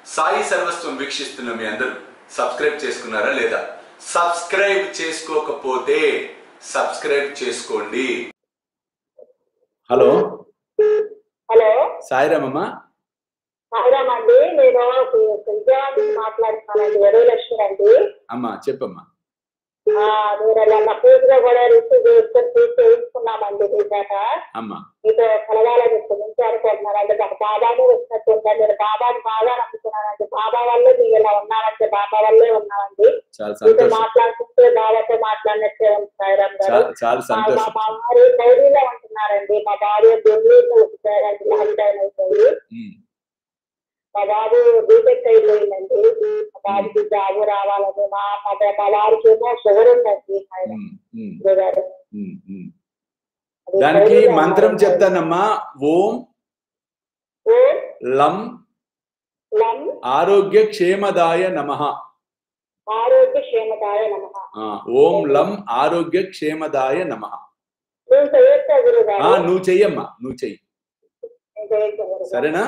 సాయి సర్వస్వం వీక్షిస్తున్న మీ అందరూ సబ్స్క్రైబ్ చేసుకున్నారా లేదా సబ్స్క్రైబ్ చేసుకోకపోతే సబ్స్క్రైబ్ చేసుకోండి హలో హలో సాయిరామమ్మ సాయిరామ్ అండి నేను విజయవాడ నుంచి మాట్లాడుతున్నానండి వరలక్ష్మి అండి అమ్మా చెప్పమ్మా ఆ, మీరు అలా పూజగా కూడా రిసీవ్ చేసుకొని పూజ చేయించుకున్నామండి మీ చేత అమ్మా మీతో కలవాలని ఇప్పటి నుంచి అనుకుంటున్నానండి నాకు బాబానే వచ్చినట్టు ఉంటాను నేను బాబాని బాగా నమ్ముతున్నానండి బాబా వల్లే మీరు ఇలా ఉన్నామంటే బాబా వల్లే ఉన్నామండి చాలా మీతో సంతోషం మాట్లాడుతుంటే బాబాతో మాట్లాడినట్టే ఉంది సాయిరామ్ గారు చాలా చాలా మా మా సంతోషం వారు డైరీలో ఉంటున్నారండి మా భార్య బెంగళూరులో ఉంటున్నారండి లాక్డౌన్ అయిపోయి ఉమ్, మా బాబు బీటెక్ అయిపోయిందండి మా బాబుకి జాబు రావాలని మా మా మా వారికి ఏమో షుగర్ ఉందండి ఆయన ఉమ్, ఉమ్, గారు ఉమ్, ఉమ్. దానికి మంత్రం చెప్తానమ్మా ఓం ఓం లం లం ఆరోగ్య క్షేమదాయ నమ ఆరోగ్య క్షేమదాయ నమ ఓం లం ఆరోగ్య క్షేమదాయ నమ నేను చేయొచ్చా గురువు గారు నువ్వు చెయ్యమ్మా నువ్వు చెయ్యి నేను చేయొచ్చా గురువు గారు? సరేనా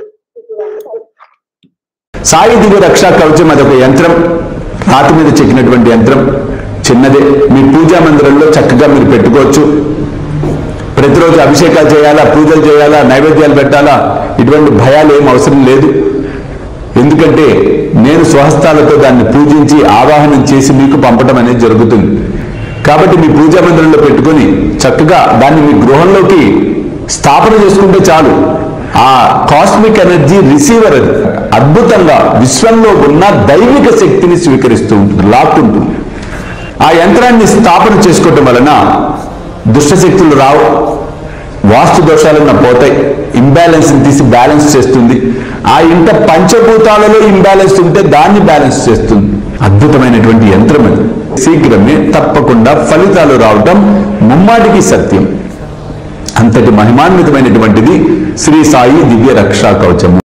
సాయి దివ్య రక్షా కవచం అదొక యంత్రం రాతి మీద చెక్కినటువంటి యంత్రం చిన్నదే మీ పూజా మందిరంలో చక్కగా మీరు పెట్టుకోవచ్చు ప్రతిరోజు అభిషేకాలు చేయాలా పూజలు చేయాలా నైవేద్యాలు పెట్టాలా ఇటువంటి భయాలు ఏం అవసరం లేదు ఎందుకంటే నేను స్వహస్తాలతో దాన్ని పూజించి ఆవాహనం చేసి మీకు పంపడం అనేది జరుగుతుంది కాబట్టి మీ పూజా మందిరంలో పెట్టుకొని చక్కగా దాన్ని మీ గృహంలోకి స్థాపన చేసుకుంటే చాలు ఆ కాస్మిక్ ఎనర్జీ రిసీవర్ అది అద్భుతంగా విశ్వంలో ఉన్న దైవిక శక్తిని స్వీకరిస్తూ ఉంటుంది లాక్కుంటుంది ఆ యంత్రాన్ని స్థాపన చేసుకోవటం వలన దుష్టశక్తులు రావు వాస్తు దోషాలన్న పోతాయి ఇంబ్యాలెన్స్ తీసి బ్యాలెన్స్ చేస్తుంది ఆ ఇంట పంచభూతాలలో ఇంబ్యాలెన్స్ ఉంటే దాన్ని బ్యాలెన్స్ చేస్తుంది అద్భుతమైనటువంటి యంత్రం అది శీఘ్రమే తప్పకుండా ఫలితాలు రావటం ముమ్మాటికి సత్యం అంతటి మహిమాన్వితమైనటువంటిది శ్రీ సాయి దివ్య రక్షా కవచము